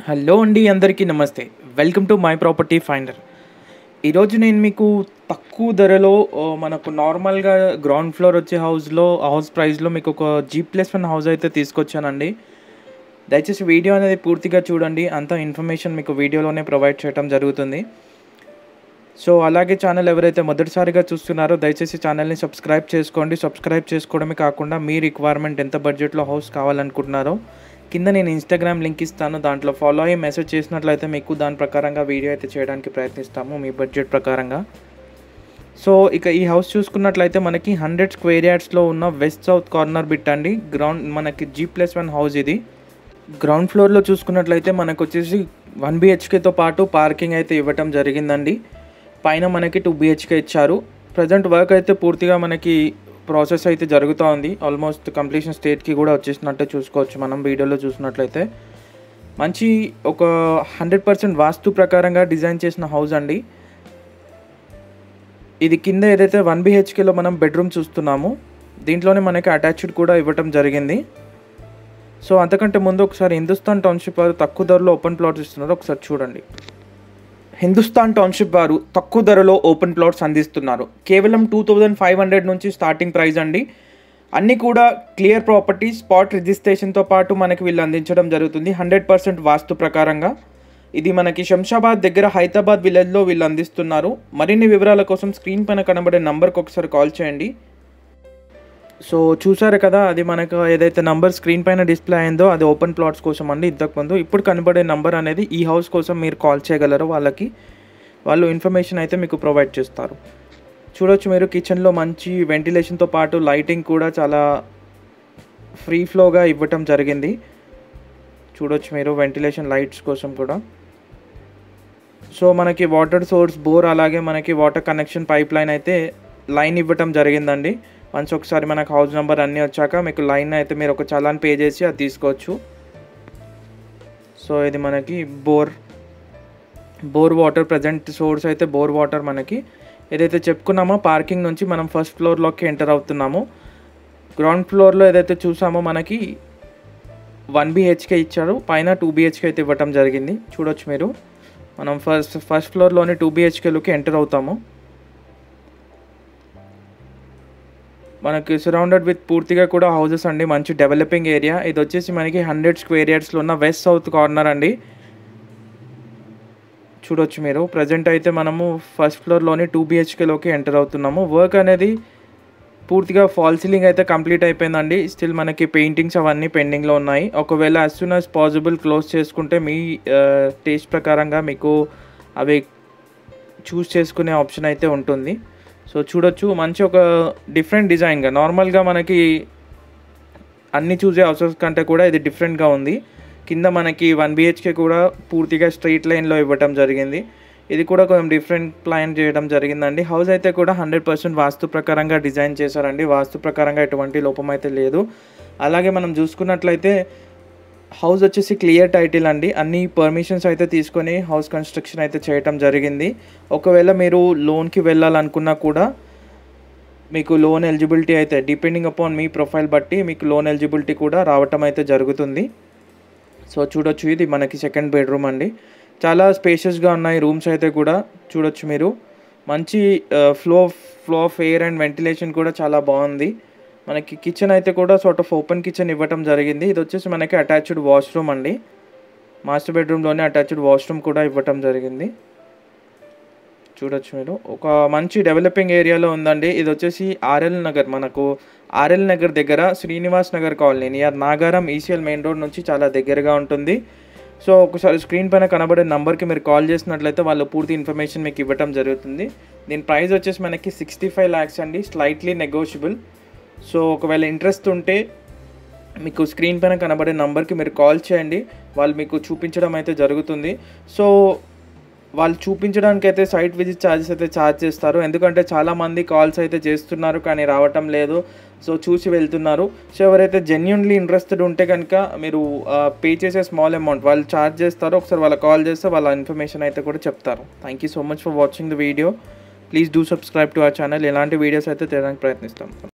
hello అండి అందరికీ నమస్తే welcome to my property finder ఈరోజు నేను మీకు తక్కువ ధరలో ఆ, మనకు నార్మల్గా గ్రౌండ్ ఫ్లోర్ వచ్చే హౌస్లో హౌస్ ప్రైస్లో మీకు ఒక జీ ప్లస్ వన్ హౌస్ అయితే తీసుకొచ్చానండి దయచేసి వీడియో అనేది పూర్తిగా చూడండి అంత ఇన్ఫర్మేషన్ మీకు వీడియోలోనే ప్రొవైడ్ చేయడం జరుగుతుంది సో అలాగే ఛానల్ ఎవరైతే మొదటిసారిగా చూస్తున్నారో దయచేసి ఛానల్ని సబ్స్క్రైబ్ చేసుకోండి సబ్స్క్రైబ్ చేసుకోవడమే కాకుండా మీ రిక్వైర్మెంట్ ఎంత బడ్జెట్లో హౌస్ కావాలనుకుంటున్నారో కింద నేను ఇన్స్టాగ్రామ్ లింక్ ఇస్తాను దాంట్లో ఫాలో అయ్యి మెసేజ్ చేసినట్లయితే మీకు దాని ప్రకారంగా వీడియో అయితే చేయడానికి ప్రయత్నిస్తాము మీ బడ్జెట్ ప్రకారంగా సో ఇక ఈ హౌస్ చూసుకున్నట్లయితే మనకి హండ్రెడ్ స్క్వేర్ యార్డ్స్లో ఉన్న వెస్ట్ సౌత్ కార్నర్ బిట్ అండి గ్రౌండ్ మనకి జీ ప్లస్ వన్ హౌస్ ఇది గ్రౌండ్ ఫ్లోర్లో చూసుకున్నట్లయితే మనకు వచ్చేసి వన్ బిహెచ్కేతో పాటు పార్కింగ్ అయితే ఇవ్వటం జరిగిందండి పైన మనకి టూ బిహెచ్కే ఇచ్చారు ప్రజెంట్ వర్క్ అయితే పూర్తిగా మనకి ప్రాసెస్ అయితే జరుగుతూ ఉంది ఆల్మోస్ట్ కంప్లీషన్ స్టేట్కి కూడా వచ్చేసినట్టే చూసుకోవచ్చు మనం వీడియోలో చూసినట్లయితే మంచి ఒక హండ్రెడ్ పర్సెంట్ వాస్తు ప్రకారంగా డిజైన్ చేసిన హౌస్ అండి ఇది కింద ఏదైతే వన్ బిహెచ్కేలో మనం బెడ్రూమ్ చూస్తున్నామో దీంట్లోనే మనకి అటాచ్డ్ కూడా ఇవ్వటం జరిగింది సో అంతకంటే ముందు ఒకసారి హిందుస్థాన్ టౌన్షిప్ వారు తక్కువ ధరలో ఓపెన్ ప్లాట్స్ ఇస్తున్నారు ఒకసారి చూడండి హిందుస్థాన్ టౌన్షిప్ వారు తక్కువ ధరలో ఓపెన్ ప్లాట్స్ అందిస్తున్నారు కేవలం టూ థౌజండ్ ఫైవ్ హండ్రెడ్ నుంచి స్టార్టింగ్ ప్రైస్ అండి అన్నీ కూడా క్లియర్ ప్రాపర్టీ స్పాట్ రిజిస్ట్రేషన్తో పాటు మనకి వీళ్ళు అందించడం జరుగుతుంది హండ్రెడ్ పర్సెంట్ వాస్తు ప్రకారంగా ఇది మనకి శంషాబాద్ దగ్గర హైదరాబాద్ విలేజ్లో వీళ్ళు అందిస్తున్నారు మరిన్ని వివరాల కోసం స్క్రీన్ పైన కనబడే నంబర్కి ఒకసారి కాల్ చేయండి సో చూసారు కదా అది మనకు ఏదైతే నంబర్ స్క్రీన్ పైన డిస్ప్లే అయిందో అది ఓపెన్ ప్లాట్స్ కోసం అండి ఇంతకుముందు ఇప్పుడు కనబడే నంబర్ అనేది ఈ హౌస్ కోసం మీరు కాల్ చేయగలరు వాళ్ళకి వాళ్ళు ఇన్ఫర్మేషన్ అయితే మీకు ప్రొవైడ్ చేస్తారు చూడొచ్చు మీరు కిచెన్లో మంచి వెంటిలేషన్తో పాటు లైటింగ్ కూడా చాలా ఫ్రీ ఫ్లోగా ఇవ్వటం జరిగింది చూడొచ్చు మీరు వెంటిలేషన్ లైట్స్ కోసం కూడా సో మనకి వాటర్ సోర్స్ బోర్ అలాగే మనకి వాటర్ కనెక్షన్ పైప్ లైన్ అయితే లైన్ ఇవ్వటం జరిగిందండి వన్స్ ఒకసారి మనకు హౌస్ నెంబర్ అన్నీ వచ్చాక మీకు లైన్ అయితే మీరు ఒక చలాన్ పే చేసి అది తీసుకోవచ్చు సో ఇది మనకి bore bore water present source అయితే బోర్ వాటర్ మనకి ఏదైతే చెప్పుకున్నామో పార్కింగ్ నుంచి మనం ఫస్ట్ ఫ్లోర్లోకి ఎంటర్ అవుతున్నాము గ్రౌండ్ ఫ్లోర్లో ఏదైతే చూసామో మనకి వన్ బిహెచ్కే ఇచ్చారు పైన టూ బిహెచ్కే అయితే ఇవ్వటం జరిగింది చూడొచ్చు మీరు మనం ఫస్ట్ ఫస్ట్ ఫ్లోర్లోని టూ బిహెచ్కేలోకి ఎంటర్ అవుతాము మనకి సరౌండెడ్ విత్ పూర్తిగా కూడా హౌసెస్ అండి మంచి డెవలపింగ్ ఏరియా ఇది వచ్చేసి మనకి హండ్రెడ్ స్క్వేర్ యార్డ్స్లో ఉన్న వెస్ట్ సౌత్ కార్నర్ అండి చూడొచ్చు మీరు ప్రజెంట్ అయితే మనము ఫస్ట్ ఫ్లోర్లోని టూ బిహెచ్కేలోకి ఎంటర్ అవుతున్నాము వర్క్ అనేది పూర్తిగా ఫాల్ సీలింగ్ అయితే కంప్లీట్ అయిపోయిందండి స్టిల్ మనకి పెయింటింగ్స్ అవన్నీ పెండింగ్లో ఉన్నాయి ఒకవేళ as soon as possible close చేసుకుంటే మీ టేస్ట్ ప్రకారంగా మీకు అవి చూస్ చేసుకునే ఆప్షన్ అయితే ఉంటుంది సో చూడొచ్చు మంచి ఒక డిఫరెంట్ డిజైన్గా నార్మల్గా మనకి అన్ని చూసే హౌసెస్ కంటే కూడా ఇది డిఫరెంట్గా ఉంది కింద మనకి వన్ బిహెచ్కే కూడా పూర్తిగా స్ట్రైట్ లైన్లో ఇవ్వటం జరిగింది ఇది కూడా కొంచెం డిఫరెంట్ ప్లాన్ చేయడం జరిగిందండి హౌస్ అయితే కూడా హండ్రెడ్ పర్సెంట్ వాస్తు ప్రకారంగా డిజైన్ చేశారండి వాస్తు ప్రకారంగా ఎటువంటి లోపం అయితే లేదు అలాగే మనం చూసుకున్నట్లయితే హౌస్ వచ్చేసి క్లియర్ టైటిల్ అండి అన్ని పర్మిషన్స్ అయితే తీసుకొని హౌస్ కన్స్ట్రక్షన్ అయితే చేయటం జరిగింది ఒకవేళ మీరు లోన్కి వెళ్ళాలనుకున్నా కూడా మీకు లోన్ ఎలిజిబిలిటీ అయితే డిపెండింగ్ అపాన్ మీ ప్రొఫైల్ బట్టి మీకు లోన్ ఎలిజిబిలిటీ కూడా రావటం అయితే జరుగుతుంది సో చూడొచ్చు ఇది మనకి సెకండ్ బెడ్రూమ్ అండి చాలా స్పేషియస్గా ఉన్నాయి రూమ్స్ అయితే కూడా చూడొచ్చు మీరు మంచి flow flow of air and ventilation కూడా చాలా బాగుంది మనకి కిచెన్ అయితే కూడా సార్ట్ ఆఫ్ ఓపెన్ కిచెన్ ఇవ్వటం జరిగింది ఇది వచ్చేసి మనకి అటాచ్డ్ వాష్రూమ్ అండి మాస్టర్ బెడ్రూమ్లోనే అటాచ్డ్ వాష్రూమ్ కూడా ఇవ్వటం జరిగింది చూడొచ్చు మీరు ఒక మంచి డెవలపింగ్ ఏరియాలో ఉందండి ఇది వచ్చేసి ఆర్ఎల్ నగర్ మనకు ఆర్ఎల్ నగర్ దగ్గర Srinivas Nagar colony near Nagaram ECL main road నుంచి చాలా దగ్గరగా ఉంటుంది సో ఒకసారి స్క్రీన్ పైన కనబడే నంబర్కి మీరు కాల్ చేసినట్లయితే వాళ్ళు పూర్తి ఇన్ఫర్మేషన్ మీకు ఇవ్వటం జరుగుతుంది దీని ప్రైస్ వచ్చేసి మనకి సిక్స్టీ ఫైవ్ ల్యాక్స్ అండి స్లైట్లీ నెగోషియబుల్ సో ఒకవేళ ఇంట్రెస్ట్ ఉంటే మీకు స్క్రీన్ పైన కనబడే నంబర్కి మీరు కాల్ చేయండి వాళ్ళు మీకు చూపించడం అయితే జరుగుతుంది సో వాళ్ళు చూపించడానికి అయితే సైట్ విజిట్ ఛార్జెస్ అయితే ఛార్జ్ చేస్తారు ఎందుకంటే చాలామంది కాల్స్ అయితే చేస్తున్నారు కానీ రావటం లేదు సో చూసి వెళ్తున్నారు సో ఎవరైతే జెన్యున్లీ ఇంట్రెస్టెడ్ ఉంటే కనుక మీరు పే చేసే స్మాల్ అమౌంట్ వాళ్ళు ఛార్జ్ చేస్తారు ఒకసారి వాళ్ళ కాల్ చేస్తే వాళ్ళ ఇన్ఫర్మేషన్ అయితే కూడా చెప్తారు thank you so much for watching the video please do subscribe to our channel ఇలాంటి వీడియోస్ అయితే తీయడానికి ప్రయత్నిస్తాం